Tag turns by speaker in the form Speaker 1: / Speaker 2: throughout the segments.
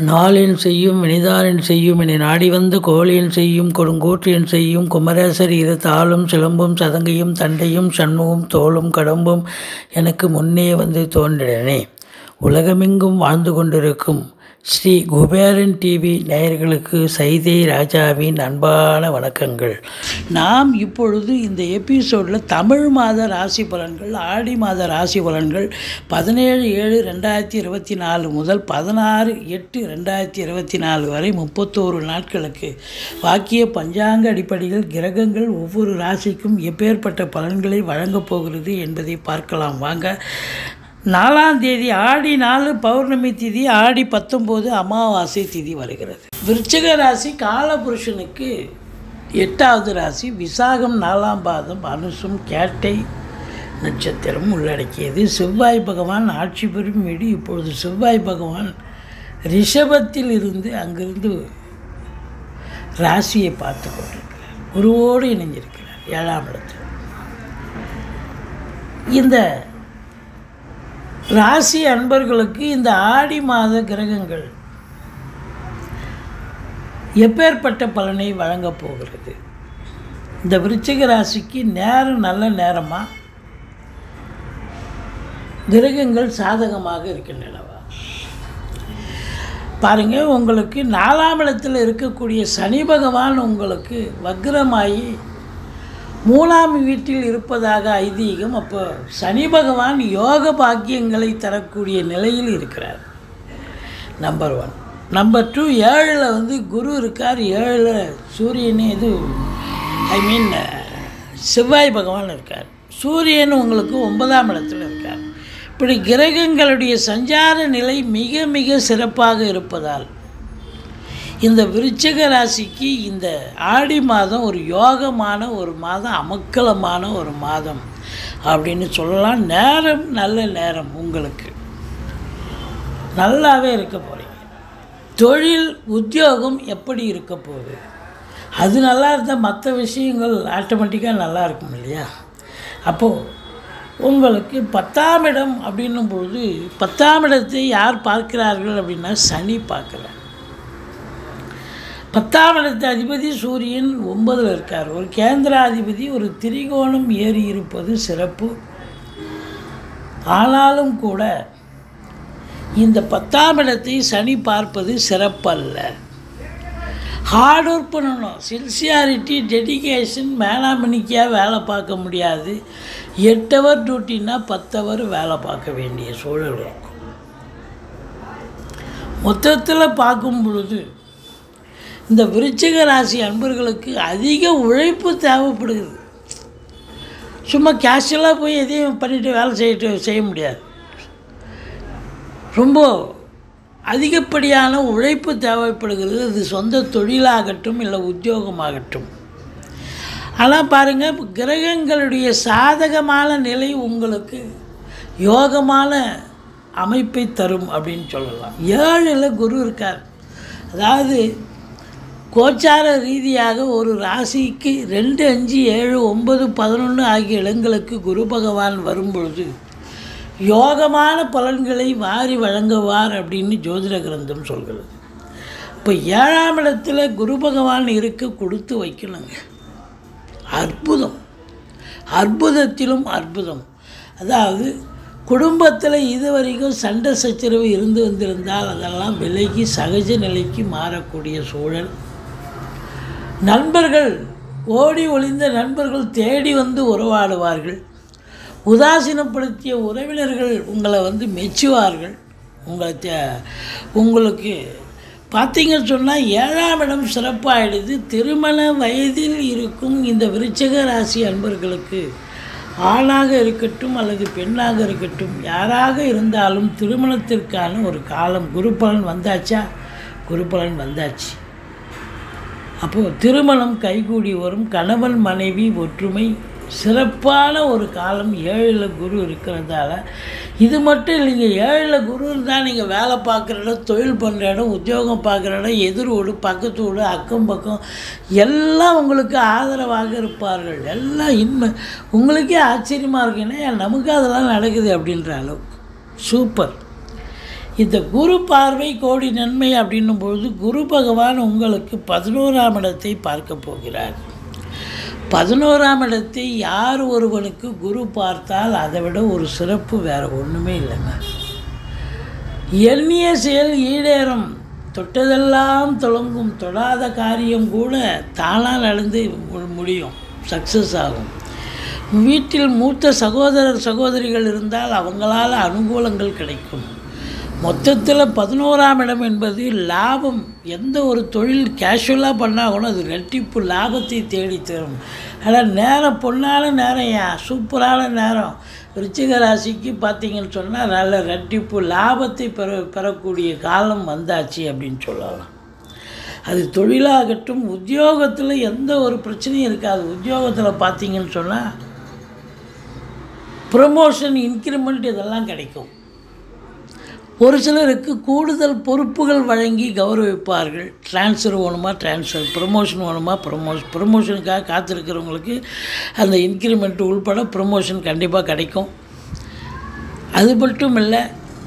Speaker 1: நாளென் செய்யும் வினைதானென் செய்யும் என நாடி வந்த கோலென் செய்யும் கொடுங்கூற்றென் செய்யும் குமரேசர் இரு தாளும் சிலம்பும் சதங்கையும் தண்டையும் சண்முகம் தோளும் கடம்பும் எனக்கு முன்னே வந்து தோன்றினனே உலகமெங்கும் வாழ்ந்து கொண்டிருக்கும் ஸ்ரீ குபேரன் டிவி நேயர்களுக்கு சைதை ராஜாவின் அன்பான வணக்கங்கள் நாம் இப்பொழுது இந்த எபிசோடில் தமிழ் மாத ராசி பலன்கள் ஆடி மாத ராசி பலன்கள் பதினேழு ஏழு ரெண்டாயிரத்தி இருபத்தி நாலு முதல் பதினாறு எட்டு ரெண்டாயிரத்தி இருபத்தி நாலு வரை முப்பத்தோரு நாட்களுக்கு வாக்கிய பஞ்சாங்க அடிப்படையில் கிரகங்கள் ஒவ்வொரு ராசிக்கும் எப்பேற்பட்ட பலன்களை வழங்கப் போகிறது என்பதை பார்க்கலாம் வாங்க நாலாம் தேதி ஆடி நாலு பௌர்ணமி திதி ஆடி பத்தொம்போது அமாவாசை திதி வருகிறது விருச்சிக ராசி காலபுருஷனுக்கு எட்டாவது ராசி விசாகம் நாலாம் பாதம் அனுசும் கேட்டை நட்சத்திரம் உள்ளடக்கியது செவ்வாய் பகவான் ஆட்சி பெறும் வீடு இப்பொழுது செவ்வாய் பகவான் ரிஷபத்தில் இருந்து அங்கிருந்து ராசியை பார்த்து கொண்டிருக்கிறார் குருவோடு இணைஞ்சிருக்கிறார் ஏழாம் இடத்தில் இந்த ராசி அன்பர்களுக்கு இந்த ஆடி மாத கிரகங்கள் எப்பேற்பட்ட பலனை வழங்கப் போகிறது இந்த விருச்சிக ராசிக்கு நேரம் நல்ல நேரமாக கிரகங்கள் சாதகமாக இருக்கின்றனவா பாருங்க உங்களுக்கு நாலாம் இடத்தில் இருக்கக்கூடிய சனி பகவான் உங்களுக்கு வக்ரமாகி மூணாம் வீட்டில் இருப்பதாக ஐதீகம் அப்போ சனி பகவான் யோக பாக்கியங்களை தரக்கூடிய நிலையில் இருக்கிறார் நம்பர் ஒன் நம்பர் டூ ஏழில் வந்து குரு இருக்கார் ஏழில் சூரியன் இது ஐ மீன் செவ்வாய் பகவான் இருக்கார் சூரியன் உங்களுக்கு ஒன்பதாம் இடத்துல இருக்கார் இப்படி கிரகங்களுடைய சஞ்சார நிலை மிக மிக சிறப்பாக இருப்பதால் இந்த விருச்சிக ராசிக்கு இந்த ஆடி மாதம் ஒரு யோகமான ஒரு மாதம் அமக்கலமான ஒரு மாதம் அப்படின்னு சொல்லலாம் நேரம் நல்ல நேரம் உங்களுக்கு நல்லாவே இருக்க போகிறீங்க தொழில் உத்தியோகம் எப்படி இருக்க போகுது அது நல்லா இருந்தால் மற்ற விஷயங்கள் ஆட்டோமேட்டிக்காக நல்லா இருக்கும் இல்லையா அப்போது உங்களுக்கு பத்தாம் இடம் அப்படின்னும் பொழுது பத்தாம் இடத்தை யார் பார்க்கிறார்கள் அப்படின்னா சனி பார்க்குறார் பத்தாம் இடத்து அதிபதி சூரியன் ஒன்பதில் இருக்கார் ஒரு கேந்திராதிபதி ஒரு திரிகோணம் ஏறி இருப்பது சிறப்பு ஆனாலும் கூட இந்த பத்தாம் இடத்தை சனி பார்ப்பது சிறப்பல்ல ஹார்ட் ஒர்க் பண்ணணும் சின்சியாரிட்டி டெடிகேஷன் மேலாமணிக்காக வேலை பார்க்க முடியாது எட்டு ஹவர் டியூட்டின்னா பத்து ஹவர் வேலை பார்க்க வேண்டிய சூழல் இருக்கும் மொத்தத்தில் பார்க்கும் பொழுது இந்த விருச்சிக ராசி அன்பர்களுக்கு அதிக உழைப்பு தேவைப்படுகிறது சும்மா கேஷுவலாக போய் எதையும் பண்ணிவிட்டு வேலை செய்யிட்டு செய்ய முடியாது ரொம்ப அதிகப்படியான உழைப்பு தேவைப்படுகிறது அது சொந்த தொழிலாகட்டும் இல்லை உத்தியோகமாகட்டும் ஆனால் பாருங்கள் கிரகங்களுடைய சாதகமான நிலை உங்களுக்கு யோகமான அமைப்பை தரும் அப்படின்னு சொல்லலாம் ஏழில் குரு இருக்கார் அதாவது கோச்சார ரீதியாக ஒரு ராசிக்கு ரெண்டு அஞ்சு ஏழு ஒன்பது பதினொன்று ஆகிய இடங்களுக்கு குரு பகவான் வரும்பொழுது யோகமான பலன்களை வாரி வழங்குவார் அப்படின்னு ஜோதிட கிரந்தம் சொல்கிறது இப்போ ஏழாம் இடத்துல குரு பகவான் இருக்க கொடுத்து வைக்கணுங்க அற்புதம் அற்புதத்திலும் அற்புதம் அதாவது குடும்பத்தில் இது வரைக்கும் சண்டை சச்சரவு இருந்து வந்திருந்தால் அதெல்லாம் விலகி சகஜ நிலைக்கு மாறக்கூடிய சூழல் நண்பர்கள் ஓடி ஒளிந்த நண்பர்கள் தேடி வந்து உறவாடுவார்கள் உதாசீனப்படுத்திய உறவினர்கள் உங்களை வந்து மெச்சுவார்கள் உங்களை தே உங்களுக்கு பார்த்தீங்கன்னு சொன்னால் ஏழாம் இடம் சிறப்பாயிடுது திருமண வயதில் இருக்கும் இந்த விருச்சக ராசி அன்பர்களுக்கு ஆணாக இருக்கட்டும் அல்லது பெண்ணாக இருக்கட்டும் யாராக இருந்தாலும் திருமணத்திற்கான ஒரு காலம் குருபலன் வந்தாச்சா குருபலன் வந்தாச்சு அப்போது திருமணம் கைகூடி வரும் கணவன் மனைவி ஒற்றுமை சிறப்பான ஒரு காலம் ஏழில் குரு இருக்கிறதால இது மட்டும் இல்லைங்க ஏழில் குரு இருந்தால் நீங்கள் வேலை பார்க்குற இடம் தொழில் பண்ணுற இடம் உத்தியோகம் பார்க்குற இடம் எதிர் வீடு பக்கத்து வீடு அக்கம் பக்கம் எல்லாம் உங்களுக்கு ஆதரவாக இருப்பார்கள் எல்லாம் இன்மை உங்களுக்கே ஆச்சரியமாக இருக்குன்னா நமக்கு அதெல்லாம் நடக்குது அப்படின்ற அளவுக்கு சூப்பர் இந்த குரு பார்வை கோடி நன்மை அப்படின்னும் பொழுது குரு பகவான் உங்களுக்கு பதினோராம் இடத்தை பார்க்க போகிறார் பதினோராம் இடத்தை யார் ஒருவனுக்கு குரு பார்த்தால் அதை விட ஒரு சிறப்பு வேறு ஒன்றுமே இல்லைங்க எண்ணிய செயல் ஈடேறும் தொட்டதெல்லாம் தொடங்கும் தொடாத காரியம் கூட தானாக நடந்து மு- முடியும் சக்ஸஸ் ஆகும் வீட்டில் மூத்த சகோதரர் சகோதரிகள் இருந்தால் அவங்களால அனுகூலங்கள் கிடைக்கும் மொத்தத்தில் பதினோராம் இடம் என்பது லாபம் எந்த ஒரு தொழில் கேஷுவலாக பண்ணால் கூட அது ரெட்டிப்பு லாபத்தை தேடி தரும் ஆனால் நேரம் பொன்னான நேரம் ஏன் சூப்பரான நேரம் விருச்சிக ராசிக்கு பார்த்தீங்கன்னு சொன்னால் நல்ல ரெட்டிப்பு லாபத்தை பெற பெறக்கூடிய காலம் வந்தாச்சு அப்படின்னு சொல்லலாம் அது தொழிலாகட்டும் உத்தியோகத்தில் எந்த ஒரு பிரச்சனையும் இருக்காது உத்தியோகத்தில் பார்த்தீங்கன்னு சொன்னால் ப்ரமோஷன் இன்க்ரிமெண்ட் இதெல்லாம் கிடைக்கும் ஒரு சிலருக்கு கூடுதல் பொறுப்புகள் வழங்கி கௌரவிப்பார்கள் ட்ரான்ஸ்ஃபர் வேணுமா ட்ரான்ஸ்ஃபர் ப்ரமோஷன் வேணுமா ப்ரமோஷன் ப்ரமோஷனுக்காக காத்திருக்கிறவங்களுக்கு அந்த இன்க்ரிமெண்ட் உள்பட ப்ரமோஷன் கண்டிப்பாக கிடைக்கும் அது மட்டும் இல்லை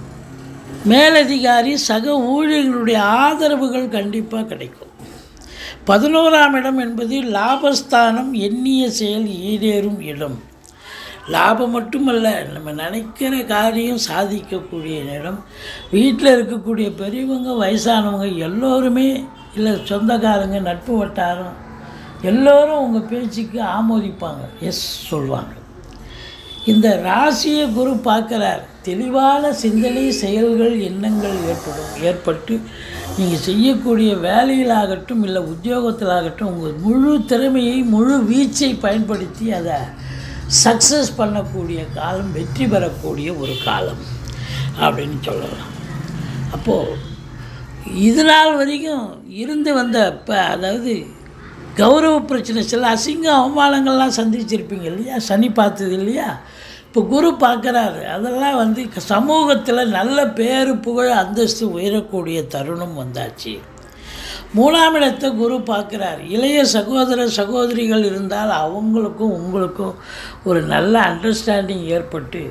Speaker 1: மேலதிகாரி சக ஊழியர்களுடைய ஆதரவுகள் கண்டிப்பாக கிடைக்கும் பதினோராம் இடம் என்பது லாபஸ்தானம் எண்ணிய செயல் ஈடேறும் இடம் லாபம் மட்டுமல்ல நம்ம நினைக்கிற காரியம் சாதிக்கக்கூடிய இடம் வீட்டில் இருக்கக்கூடிய பெரியவங்க வயசானவங்க எல்லோருமே இல்லை சொந்தக்காரங்க நட்பு வட்டாரம் எல்லோரும் உங்கள் பேச்சுக்கு ஆமோதிப்பாங்க எஸ் சொல்லுவாங்க இந்த ராசியை குரு பார்க்குறார் தெளிவான சிந்தனை செயல்கள் எண்ணங்கள் ஏற்படும் ஏற்பட்டு நீங்கள் செய்யக்கூடிய வேலையிலாகட்டும் இல்லை உத்தியோகத்திலாகட்டும் உங்கள் முழு திறமையை முழு வீச்சை பயன்படுத்தி அதை சக்ஸஸ் பண்ணக்கூடிய காலம் வெற்றி பெறக்கூடிய ஒரு காலம் அப்படின்னு சொல்லலாம் அப்போது இது நாள் வரைக்கும் இருந்து வந்த இப்போ அதாவது கௌரவ பிரச்சனை சில அசிங்க அவமானங்கள்லாம் சந்திச்சிருப்பீங்க இல்லையா சனி பார்த்தது இல்லையா இப்போ குரு பார்க்குறாரு அதெல்லாம் வந்து சமூகத்தில் நல்ல பேரு புகழ் அந்தஸ்து உயரக்கூடிய தருணம் வந்தாச்சு மூணாம் இடத்தை குரு பார்க்குறார் இளைய சகோதர சகோதரிகள் இருந்தால் அவங்களுக்கும் உங்களுக்கும் ஒரு நல்ல அண்டர்ஸ்டாண்டிங் ஏற்பட்டு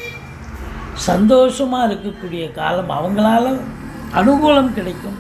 Speaker 1: சந்தோஷமாக இருக்கக்கூடிய காலம் அவங்களால அனுகூலம் கிடைக்கும்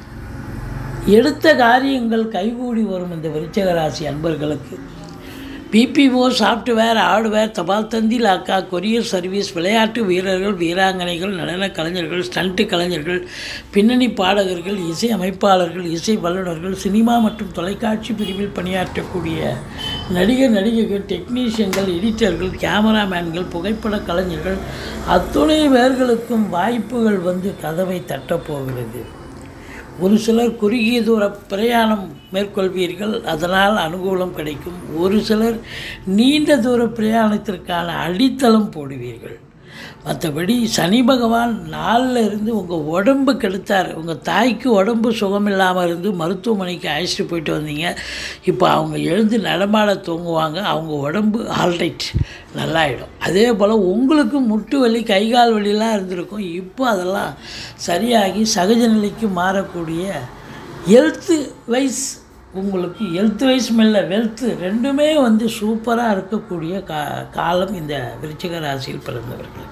Speaker 1: எடுத்த காரியங்கள் கைகூடி வரும் இந்த விருச்சக ராசி அன்பர்களுக்கு பிபிஓ சாஃப்ட்வேர் ஹார்ட்வேர் தபால் தந்தி லாக்கா கொரியர் சர்வீஸ் விளையாட்டு வீரர்கள் வீராங்கனைகள் நடன கலைஞர்கள் ஸ்டண்ட்டு கலைஞர்கள் பின்னணி பாடகர்கள் இசை அமைப்பாளர்கள் இசை வல்லுநர்கள் சினிமா மற்றும் தொலைக்காட்சி பிரிவில் பணியாற்றக்கூடிய நடிகர் நடிகைகள் டெக்னீஷியன்கள் எடிட்டர்கள் கேமராமேன்கள் புகைப்பட கலைஞர்கள் அத்துணை பேர்களுக்கும் வாய்ப்புகள் வந்து கதவை தட்டப்போகிறது ஒரு சிலர் குறுகிய தூர பிரயாணம் மேற்கொள்வீர்கள் அதனால் அனுகூலம் கிடைக்கும் ஒரு சிலர் நீண்ட தூர பிரயாணத்திற்கான அடித்தளம் போடுவீர்கள் மற்றபடி சனி பகவான் நாளில் இருந்து உங்கள் உடம்பு கெடுத்தார் உங்கள் தாய்க்கு உடம்பு சுகமில்லாமல் இருந்து மருத்துவமனைக்கு அழைச்சிட்டு போயிட்டு வந்தீங்க இப்போ அவங்க எழுந்து நடமாட தூங்குவாங்க அவங்க உடம்பு ஆல்ரைட் நல்லாயிடும் அதே போல் உங்களுக்கு முட்டு வலி கை கால் வலிலாம் இருந்திருக்கும் இப்போ அதெல்லாம் சரியாகி சகஜ நிலைக்கு மாறக்கூடிய ஹெல்த்து வைஸ் உங்களுக்கு ஹெல்த் வைஸ் மேல வெல்த்து ரெண்டுமே வந்து சூப்பராக இருக்கக்கூடிய கா காலம் இந்த விருச்சிக ராசியில் பிறந்தவர்களுக்கு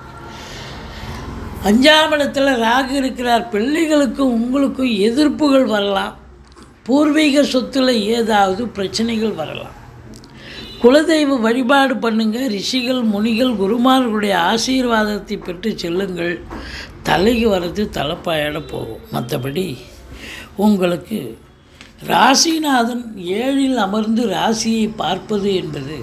Speaker 1: அஞ்சாம் இடத்துல ராகு இருக்கிறார் பிள்ளைகளுக்கும் உங்களுக்கும் எதிர்ப்புகள் வரலாம் பூர்வீக சொத்துல ஏதாவது பிரச்சனைகள் வரலாம் குலதெய்வ வழிபாடு பண்ணுங்க ரிஷிகள் முனிகள் குருமார்களுடைய ஆசீர்வாதத்தை பெற்று செல்லுங்கள் தலைக்கு வர்றது தலைப்பாயிட போகும் மற்றபடி உங்களுக்கு ராசிநாதன் ஏழில் அமர்ந்து ராசியை பார்ப்பது என்பது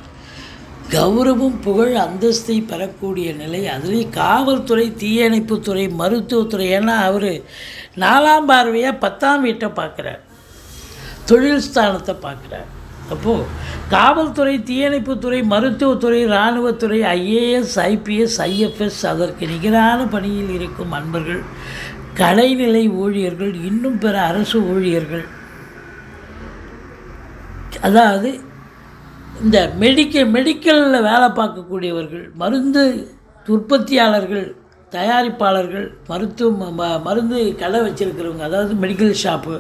Speaker 1: கௌரவம் புகழ் அந்தஸ்தை பெறக்கூடிய நிலை அதுலேயும் காவல்துறை தீயணைப்புத்துறை மருத்துவத்துறை ஏன்னா அவர் நாலாம் பார்வையாக பத்தாம் வீட்டை பார்க்குறார் தொழில் ஸ்தானத்தை பார்க்குறார் அப்போது காவல்துறை தீயணைப்புத்துறை மருத்துவத்துறை இராணுவத்துறை ஐஏஎஸ் ஐபிஎஸ் ஐஎஃப்எஸ் அதற்கு நிகரான பணியில் இருக்கும் அன்பர்கள் கடைநிலை ஊழியர்கள் இன்னும் பிற அரசு ஊழியர்கள் அதாவது இந்த மெடிக்கல் மெடிக்கலில் வேலை பார்க்கக்கூடியவர்கள் மருந்து உற்பத்தியாளர்கள் தயாரிப்பாளர்கள் மருத்துவ ம- ம- மருந்து கடை வச்சுருக்கிறவங்க அதாவது மெடிக்கல் ஷாப்பு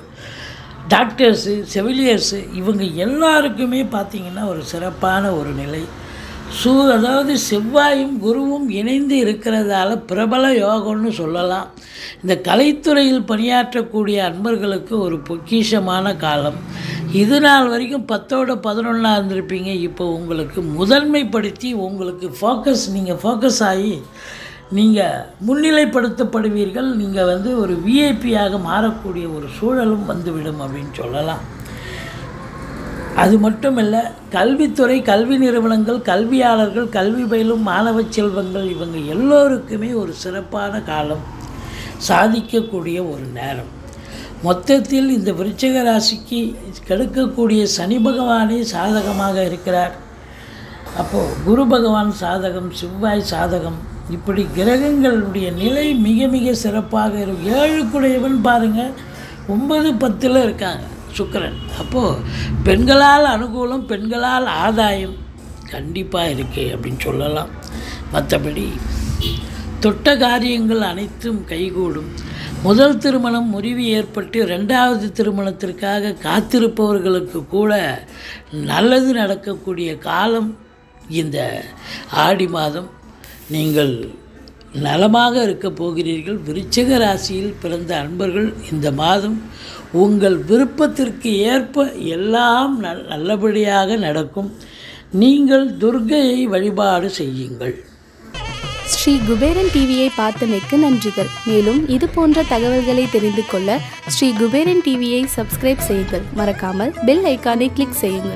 Speaker 1: டாக்டர்ஸு செவிலியர்ஸு இவங்க எல்லாருக்குமே பார்த்திங்கன்னா ஒரு சிறப்பான ஒரு நிலை சூ அதாவது செவ்வாயும் குருவும் இணைந்து இருக்கிறதால பிரபல யோகம்னு சொல்லலாம் இந்த கலைத்துறையில் பணியாற்றக்கூடிய அன்பர்களுக்கு ஒரு பொக்கிஷமான காலம் இது நாள் வரைக்கும் பத்தோட பதினொன்றா இருந்திருப்பீங்க இப்போ உங்களுக்கு முதன்மைப்படுத்தி உங்களுக்கு ஃபோக்கஸ் நீங்கள் ஃபோக்கஸ் ஆகி நீங்கள் முன்னிலைப்படுத்தப்படுவீர்கள் நீங்கள் வந்து ஒரு விஐபியாக மாறக்கூடிய ஒரு சூழலும் வந்துவிடும் அப்படின்னு சொல்லலாம் அது மட்டுமல்ல கல்வித்துறை கல்வி நிறுவனங்கள் கல்வியாளர்கள் கல்வி பயிலும் மாணவ செல்வங்கள் இவங்க எல்லோருக்குமே ஒரு சிறப்பான காலம் சாதிக்கக்கூடிய ஒரு நேரம் மொத்தத்தில் இந்த விருச்சிக ராசிக்கு கெடுக்கக்கூடிய சனி பகவானே சாதகமாக இருக்கிறார் அப்போது குரு பகவான் சாதகம் செவ்வாய் சாதகம் இப்படி கிரகங்களுடைய நிலை மிக மிக சிறப்பாக இருக்கும் ஏழுக்குடையவன் பாருங்கள் ஒன்பது பத்தில் இருக்காங்க சுக்கிரன் அப்போது பெண்களால் அனுகூலம் பெண்களால் ஆதாயம் கண்டிப்பாக இருக்கு அப்படின்னு சொல்லலாம் மற்றபடி தொட்ட காரியங்கள் அனைத்தும் கைகூடும் முதல் திருமணம் முறிவு ஏற்பட்டு ரெண்டாவது திருமணத்திற்காக காத்திருப்பவர்களுக்கு கூட நல்லது நடக்கக்கூடிய காலம் இந்த ஆடி மாதம் நீங்கள் நலமாக இருக்கப் போகிறீர்கள் விருச்சிக ராசியில் பிறந்த அன்பர்கள் இந்த மாதம் உங்கள் விருப்பத்திற்கு ஏற்ப எல்லாம் நல் நல்லபடியாக நடக்கும் நீங்கள் துர்க்கையை வழிபாடு செய்யுங்கள்
Speaker 2: ஸ்ரீ குபேரன் டிவியை பார்த்தமைக்கு நன்றிகள் மேலும் இது போன்ற தகவல்களை தெரிந்து கொள்ள ஸ்ரீ குபேரன் டிவியை சப்ஸ்கிரைப் செய்யுங்கள் மறக்காமல் பெல் ஐக்கானை கிளிக் செய்யுங்கள்